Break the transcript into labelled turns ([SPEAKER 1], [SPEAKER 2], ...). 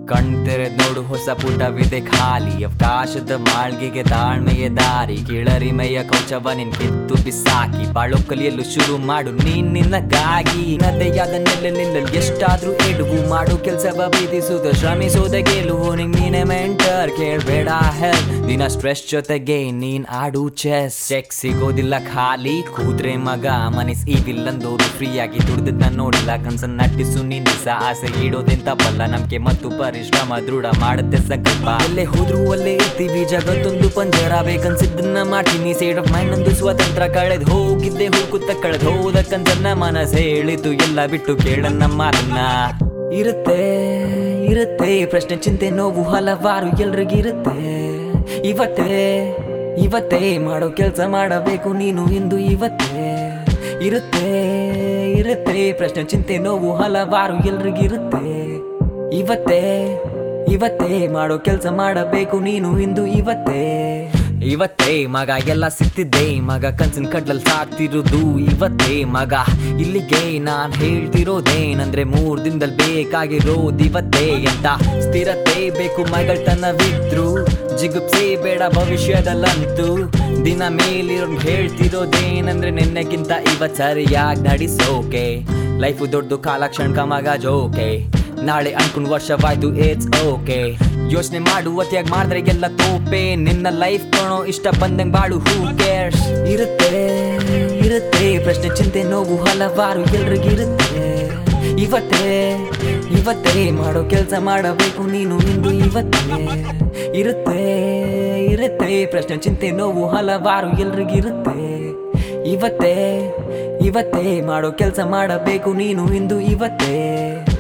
[SPEAKER 1] ಕಣ್ ತೆರೆದ್ ನೋಡು ಹೊಸ ಪುಟವಿದೆ ಖಾಲಿ ಅವಕಾಶದ ಮಾಳ್ಗೆಗೆ ತಾಳ್ಮೆಯ ದಾರಿ ಕಿಳರಿಮೆಯ ಕೌಚವ ನಿನ್ ಕಿತ್ತು ಬಿಸಾಕಿ ಬಾಳೋ ಕಲಿಯಲು ಶುರು ಮಾಡು ನೀನ್ ನಿನ್ನಗಾಗಿ ನದೆಯಾದ ನೆಲೆ ಎಷ್ಟಾದ್ರೂ ಎಡುವು ಮಾಡು ಕೆಲ್ಸವ ಪ್ರೀತಿಸುತ್ತ ಶ್ರಮಿಸೋದ ಗೆಲುವು ನಿಂಗ್ ನೀನೆ ಮೆಂಟರ್ ಕೇಳ್ಬೇಡ ಹೆಲ್ಪ್ ದಿನ ಸ್ಟ್ರೆಸ್ ಜೊತೆಗೆ ನೀನ್ ಆಡು ಚೆಸ್ ಚೆಕ್ ಸಿಗೋದಿಲ್ಲ ಖಾಲಿ ಕೂತ್ರೆ ಮಗ ಮನಸ್ ಈಗಿಲ್ಲಂದೋರು ಫ್ರೀಯಾಗಿ ದುಡ್ದನ್ನ ನೋಡಿಲ್ಲ ಕನ್ಸನ್ ನಟಿಸು ನಿನ್ನಿಸ ಆಸೆ ಇಡೋದೆಂತ ಬಲ್ಲ ನಂಬಿಕೆ ಮತ್ತು ಪರಿಶ್ರಮ ದೃಢ ಮಾಡುತ್ತೆ ಸಂಕಲ್ಪ ಎಲ್ಲೇ ಹೋದ್ರು ಅಲ್ಲೇ ಇರ್ತೀವಿ ಜಗತ್ತೊಂದು ಪಂಜರ ಬೇಕನ್ಸಿದ್ದನ್ನ ಮಾಡ್ತೀನಿ ಸೇಡ್ ಆಫ್ ಮೈಂಡ್ ಒಂದು ಸ್ವತಂತ್ರ ಕಳೆದ್ ಹೋಗಿದ್ದೆ ಹುಡುಕುತ್ತ ಕಳೆದ್ ಹೋದ ಕನ್ಸನ್ನ ಮನಸ್ಸು ಹೇಳಿತು ಎಲ್ಲ ಬಿಟ್ಟು ಕೇಳನ್ನ ಮಾತನ್ನ ಇರುತ್ತೆ ಇರುತ್ತೆ ಪ್ರಶ್ನೆ ಚಿಂತೆ ನೋವು ಹಲವಾರು ಎಲ್ರಿಗಿರುತ್ತೆ ಇವತ್ತೇ ಇವತ್ತೇ ಮಾಡೋ ಕೆಲಸ ಮಾಡಬೇಕು ನೀನು ಇಂದು ಇವತ್ತೇ ಇರುತ್ತೆ ಇರುತ್ತೆ ಪ್ರಶ್ನೆ ಚಿಂತೆ ನೋವು ಹಲವಾರು ಎಲ್ರಿಗಿರುತ್ತೆ ಇವತ್ತೇ ಇವತ್ತೇ ಮಾಡೋ ಕೆಲಸ ಮಾಡಬೇಕು ನೀನು ಇಂದು ಇವತ್ತೇ ಇವತ್ತೇ ಮಗ ಎಲ್ಲ ಸಿಕ್ತಿದ್ದೆ ಮಗ ಕನ್ಸಿನ ಕಡ್ಲಲ್ಲಿ ಸಾಕ್ತಿರೋದು ಇವತ್ತೇ ಮಗ ಇಲ್ಲಿಗೆ ನಾನ್ ಹೇಳ್ತಿರೋದೇನಂದ್ರೆ ಮೂರ್ ದಿನದಲ್ಲಿ ಬೇಕಾಗಿರೋದು ಇವತ್ತೇ ಅಂತ ಸ್ಥಿರತೆ ಬೇಕು ಮಗಳ್ತನವಿದ್ರು ಜಿಗುಪ್ಸೆ ಬೇಡ ಭವಿಷ್ಯದಲ್ಲಂತೂ ದಿನ ಮೇಲಿರೋ ಹೇಳ್ತಿರೋದೇನಂದ್ರೆ ನಿನ್ನೆಗಿಂತ ಇವತ್ ಸರಿಯಾಗಿ ನಡೆಸೋಕೆ ಲೈಫು ದೊಡ್ಡ ಕಾಲ ಕ್ಷಣಕ ಮಗ ಜೋಕೆ ನಾಳೆ ಅನ್ಕೊಂಡ್ ವರ್ಷವಾಯ್ತು ಇಟ್ಸ್ ಓಕೆ ಯೋಚನೆ ಮಾಡು ಅತಿಯಾಗಿ ಮಾಡಿದ್ರೆ ಎಲ್ಲ ತೋಪೆ ನಿನ್ನ ಲೈಫ್ ಕೊಣೋ ಇಷ್ಟ ಬಂದಂಗ್ ಬಾಳು ಹೂ ಕೇರ್ಸ್ ಇರುತ್ತೆ ಇರುತ್ತೆ ಪ್ರಶ್ನೆ ಚಿಂತೆ ನೋವು ಹಲವಾರು ಎಲ್ರಿಗಿರುತ್ತೆ ಇವತ್ತೇ ಇವತ್ತೇ ಮಾಡೋ ಕೆಲಸ ಮಾಡಬೇಕು ನೀನು ಇಂದು ಇವತ್ತೇ ಇರುತ್ತೆ ಇರುತ್ತೆ ಪ್ರಶ್ನೆ ಚಿಂತೆ ನೋವು ಹಲವಾರು ಎಲ್ರಿಗಿರುತ್ತೆ ಇವತ್ತೇ ಇವತ್ತೇ ಮಾಡೋ ಕೆಲಸ ಮಾಡಬೇಕು ನೀನು ಇಂದು ಇವತ್ತೇ